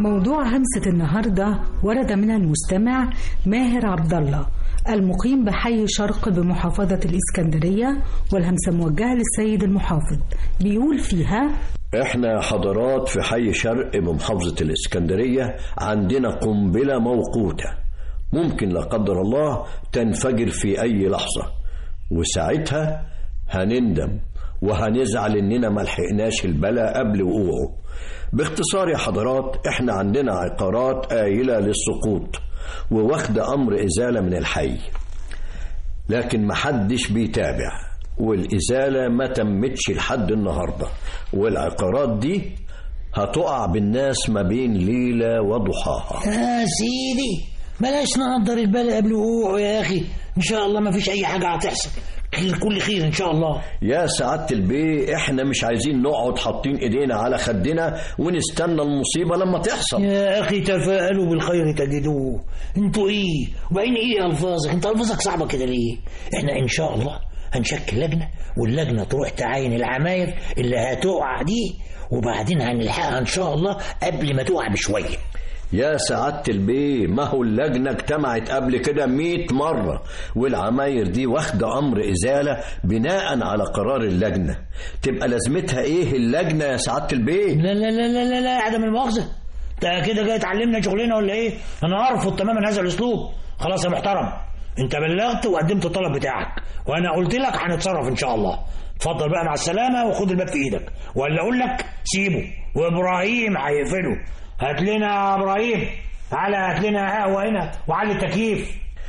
موضوع همسة النهاردة ورد من المستمع ماهر عبد الله المقيم بحي شرق بمحافظة الإسكندرية والهمسة موجهة للسيد المحافظ بيقول فيها احنا حضارات في حي شرق بمحافظة الإسكندرية عندنا قنبلة موقوتة ممكن لا قدر الله تنفجر في أي لحظة وساعتها هنندم وهنزعل إننا ملحقناش البلا قبل وقوعه باختصار يا حضرات احنا عندنا عقارات قايلة للسقوط وواخدة أمر إزالة من الحي لكن محدش بيتابع والإزالة ما تمتش لحد النهاردة والعقارات دي هتقع بالناس ما بين ليلة وضحاها يا سيدي بلاش نقدر البال قبل وقوعه يا اخي ان شاء الله ما فيش اي حاجه هتحصل خير كل خير ان شاء الله يا سعادة البيه احنا مش عايزين نقعد حاطين ايدينا على خدنا ونستنى المصيبة لما تحصل يا اخي تفاءلوا بالخير تجدوه انتوا ايه وبعدين ايه الفاظك انت الفاظك صعبه كده ليه احنا ان شاء الله هنشكل لجنه واللجنه تروح تعاين العماير اللي هتقع دي وبعدين هنلحقها ان شاء الله قبل ما تقع بشويه يا سعادة البيه ما هو اللجنة اجتمعت قبل كده مئة مرة والعماير دي واخدة أمر إزالة بناء على قرار اللجنة تبقى لازمتها إيه اللجنة يا سعادة البيه لا لا لا لا لا, لا عدم المؤاخذه انت كده جاي تعلمنا شغلنا ولا ايه انا ارفض تماما هذا الاسلوب خلاص يا محترم انت بلغت وقدمت الطلب بتاعك وانا قلت لك هنتصرف ان شاء الله اتفضل بقى مع السلامه وخد الباب في ايدك ولا اقول لك سيبه وابراهيم هيقفله هات لنا يا ابراهيم تعالى هات لنا قهوه هنا وعلي التكييف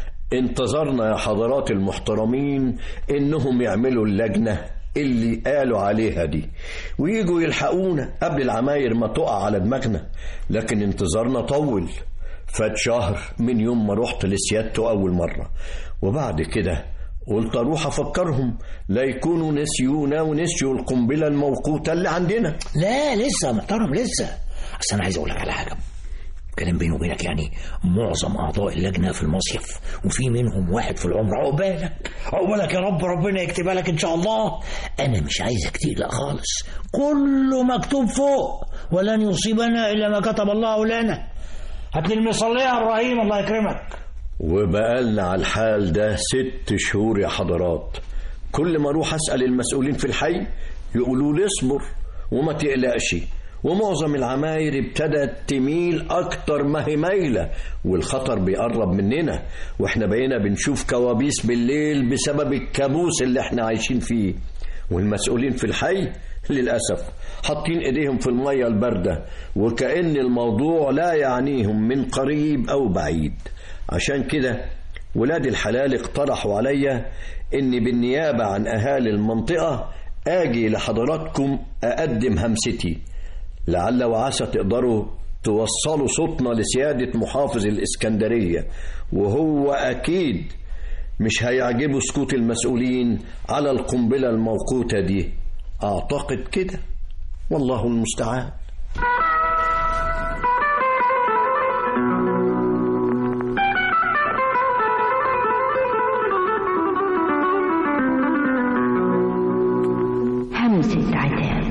انتظرنا يا حضرات المحترمين إنهم يعملوا اللجنة اللي قالوا عليها دي ويجوا يلحقونا قبل العماير ما تقع على دماغنا لكن انتظارنا طول فات شهر من يوم ما رحت لسيادته أول مرة وبعد كده قلت أروح أفكرهم لا يكونوا نسيونا ونسيوا القنبلة الموقوتة اللي عندنا لا لسه يا محترم لسه بس انا عايز اقول لك على حاجه كلام بيني وبينك يعني معظم اعضاء اللجنه في المصيف وفي منهم واحد في العمر عقبالك عقبالك يا رب ربنا يكتبها لك ان شاء الله انا مش عايزك تقلق خالص كله مكتوب فوق ولن يصيبنا الا ما كتب الله لنا هات لي المصليه يا ابراهيم الله يكرمك وبقالنا على الحال ده ست شهور يا حضرات كل ما اروح اسال المسؤولين في الحي يقولوا لي اصبر وما تقلقش ومعظم العماير ابتدت تميل اكتر ما هي مايله والخطر بيقرب مننا واحنا بقينا بنشوف كوابيس بالليل بسبب الكابوس اللي احنا عايشين فيه والمسؤولين في الحي للاسف حاطين ايديهم في الميه البارده وكأن الموضوع لا يعنيهم من قريب او بعيد عشان كده ولاد الحلال اقترحوا عليا اني بالنيابه عن اهالي المنطقه اجي لحضراتكم اقدم همستي لعل وعسى تقدروا توصلوا صوتنا لسيادة محافظ الإسكندرية وهو أكيد مش هيعجبه سكوت المسؤولين على القنبلة الموقوتة دي أعتقد كده والله المستعان همسة عتاب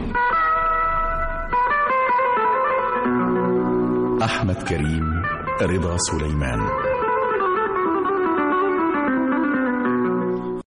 أحمد كريم رضا سليمان